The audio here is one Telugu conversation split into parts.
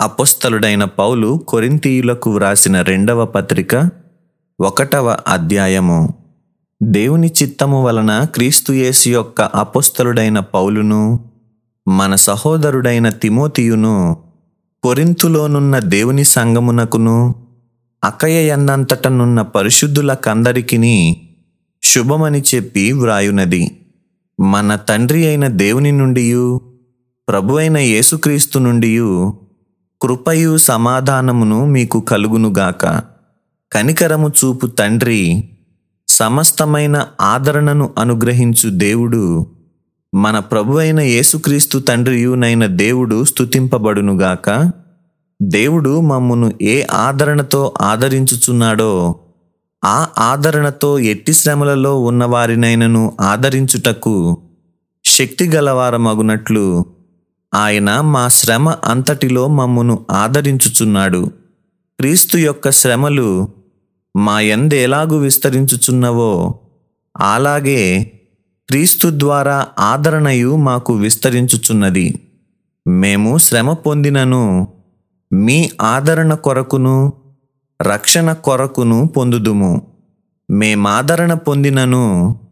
అపొస్తలుడైన పౌలు కొరింథీయులకు వ్రాసిన రెండవ పత్రిక ఒకటవ అధ్యాయము దేవుని చిత్తము వలన క్రీస్తు యేసు యొక్క అపొస్తలుడైన పౌలును మన సహోదరుడైన తిమోతియును కొరింతులోనున్న దేవుని సంగమునకును అకయ ఎందంతటనున్న పరిశుద్ధులకందరికిని శుభమని చెప్పి వ్రాయునది మన తండ్రి అయిన దేవుని నుండియు ప్రభు అయిన యేసుక్రీస్తు నుండియు కృపయు సమాధానమును మీకు కలుగునుగాక కనికరము చూపు తండ్రి సమస్తమైన ఆదరణను అనుగ్రహించు దేవుడు మన ప్రభు అయిన యేసుక్రీస్తు తండ్రియునైన దేవుడు స్తుతింపబడునుగాక దేవుడు మమ్మును ఏ ఆదరణతో ఆదరించుచున్నాడో ఆ ఆదరణతో ఎట్టి శ్రమలలో ఉన్నవారినైనను ఆదరించుటకు శక్తి గలవారమగునట్లు ఆయన మా శ్రమ అంతటిలో మమ్మును ఆదరించుచున్నాడు క్రీస్తు యొక్క శ్రమలు మా ఎందెలాగు విస్తరించుచున్నవో అలాగే క్రీస్తు ద్వారా ఆదరణయు మాకు విస్తరించుచున్నది మేము శ్రమ పొందినను మీ ఆదరణ కొరకును రక్షణ కొరకును పొందుదుము మేమాదరణ పొందినను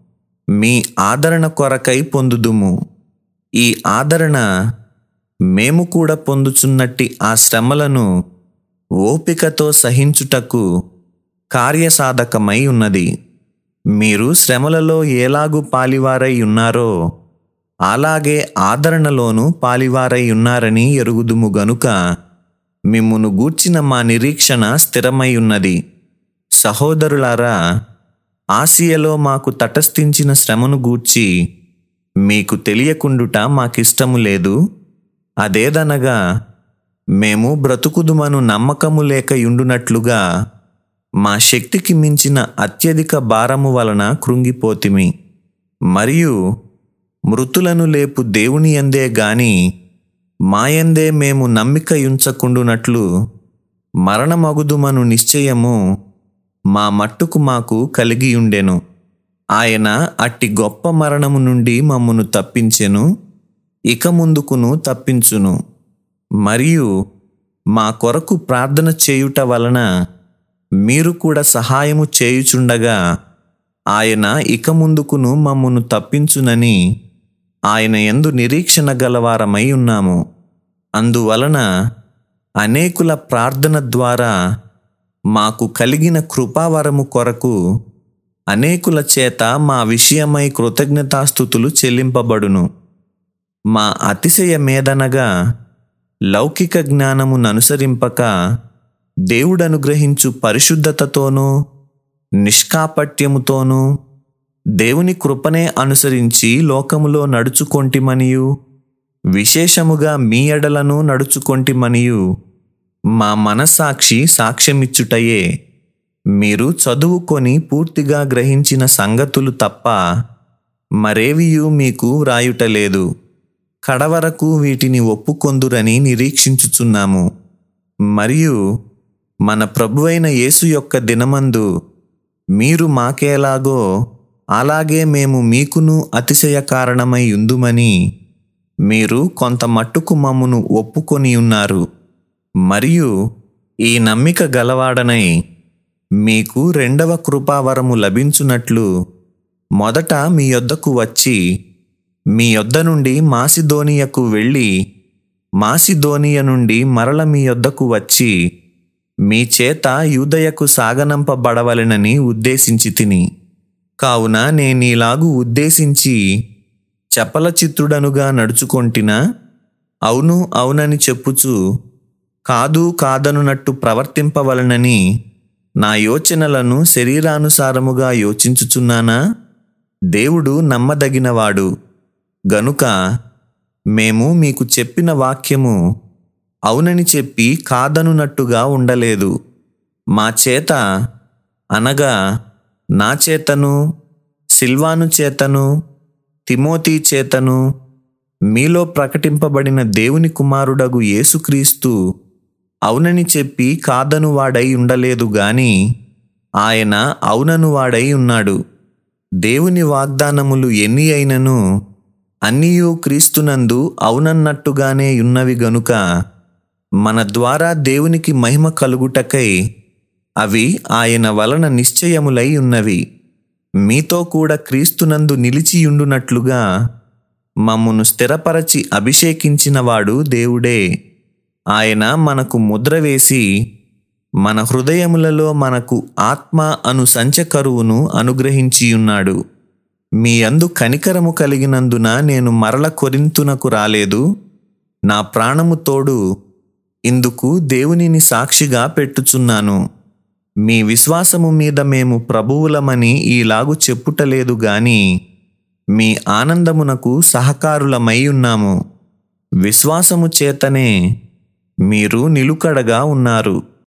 మీ ఆదరణ కొరకై పొందుదుము ఈ ఆదరణ మేము కూడా పొందుచున్నట్టి ఆ శ్రమలను ఓపికతో సహించుటకు కార్యసాధకమై ఉన్నది మీరు శ్రమలలో ఎలాగు పాలివారై ఉన్నారో అలాగే ఆదరణలోనూ పాలివారై ఉన్నారని ఎరుగుదుము గనుక మిమ్మును గూర్చిన మా నిరీక్షణ స్థిరమై ఉన్నది సహోదరులారా ఆసియలో మాకు తటస్థించిన శ్రమను గూర్చి మీకు తెలియకుండుట మాకిష్టము లేదు అదేదనగా మేము బ్రతుకుదుమను నమ్మకము లేక యుండునట్లుగా మా శక్తికి మించిన అత్యధిక భారము వలన కృంగిపోతిమి మరియు మృతులను లేపు దేవుని ఎందే గాని మాయందే మేము నమ్మిక యుంచకుండునట్లు మరణమగుదుమను నిశ్చయము మా మట్టుకు మాకు కలిగియుండెను ఆయన అట్టి గొప్ప మరణము నుండి మమ్మను తప్పించెను ఇక ముందుకును తప్పించును మరియు మా కొరకు ప్రార్థన చేయుట వలన మీరు కూడా సహాయము చేయుచుండగా ఆయన ఇక ముందుకును మమ్మను తప్పించునని ఆయన ఎందు నిరీక్షణ గలవారమై ఉన్నాము అందువలన అనేకుల ప్రార్థన ద్వారా మాకు కలిగిన కృపావరము కొరకు అనేకుల చేత మా విషయమై కృతజ్ఞతాస్థుతులు చెల్లింపబడును మా అతిశయమేదనగా లౌకిక జ్ఞానమును అనుసరింపక దేవుడనుగ్రహించు పరిశుద్ధతతోనూ నిష్కాపట్యముతోనూ దేవుని కృపనే అనుసరించి లోకములో నడుచుకొంటిమనియు విశేషముగా మీ ఎడలను నడుచుకొంటిమనియు మా మనస్సాక్షి సాక్ష్యమిచ్చుటయే మీరు చదువుకొని పూర్తిగా గ్రహించిన సంగతులు తప్ప మరేవియూ మీకు వ్రాయుటలేదు కడవరకు వీటిని ఒప్పుకొందురని నిరీక్షించుచున్నాము మరియు మన ప్రభువైన యేసు యొక్క దినమందు మీరు మాకేలాగో అలాగే మేము మీకును అతిశయ కారణమై ఉందుమని మీరు కొంత మట్టుకు మమ్మును ఒప్పుకొని ఉన్నారు మరియు ఈ నమ్మిక గలవాడనై మీకు రెండవ కృపావరము లభించునట్లు మొదట మీ యొద్దకు వచ్చి మీ యొద్ద నుండి మాసిదోనియకు వెళ్ళి మాసిదోనియ నుండి మరల మీ యొద్దకు వచ్చి మీ చేత యూదయకు సాగనంపబడవలెనని ఉద్దేశించి తిని కావున నేనీలాగు ఉద్దేశించి చపల చిత్తుడనుగా నడుచుకొంటినా అవును అవునని చెప్పుచు కాదు కాదనునట్టు ప్రవర్తింపవలనని నా యోచనలను శరీరానుసారముగా యోచించుచున్నానా దేవుడు నమ్మదగినవాడు గనుక మేము మీకు చెప్పిన వాక్యము అవునని చెప్పి కాదనునట్టుగా ఉండలేదు మా చేత అనగా నా చేతను సిల్వాను చేతను తిమోతి చేతను మీలో ప్రకటింపబడిన దేవుని కుమారుడగు యేసుక్రీస్తు అవునని చెప్పి కాదను వాడై ఉండలేదు గాని ఆయన అవునను వాడై ఉన్నాడు దేవుని వాగ్దానములు ఎన్ని అయినను అన్నియు క్రీస్తునందు అవునన్నట్టుగానే ఉన్నవి గనుక మన ద్వారా దేవునికి మహిమ కలుగుటకై అవి ఆయన వలన నిశ్చయములై ఉన్నవి మీతో కూడా క్రీస్తునందు నిలిచియుండునట్లుగా మమ్మును స్థిరపరచి అభిషేకించినవాడు దేవుడే ఆయన మనకు ముద్ర వేసి మన హృదయములలో మనకు ఆత్మ అను సంచకరువును అనుగ్రహించియున్నాడు మీ అందు కనికరము కలిగినందున నేను మరల కొరింతునకు రాలేదు నా ప్రాణము తోడు ఇందుకు దేవునిని సాక్షిగా పెట్టుచున్నాను మీ విశ్వాసము మీద మేము ప్రభువులమని ఈలాగు చెప్పుటలేదు గాని మీ ఆనందమునకు సహకారులమై ఉన్నాము విశ్వాసము చేతనే మీరు నిలుకడగా ఉన్నారు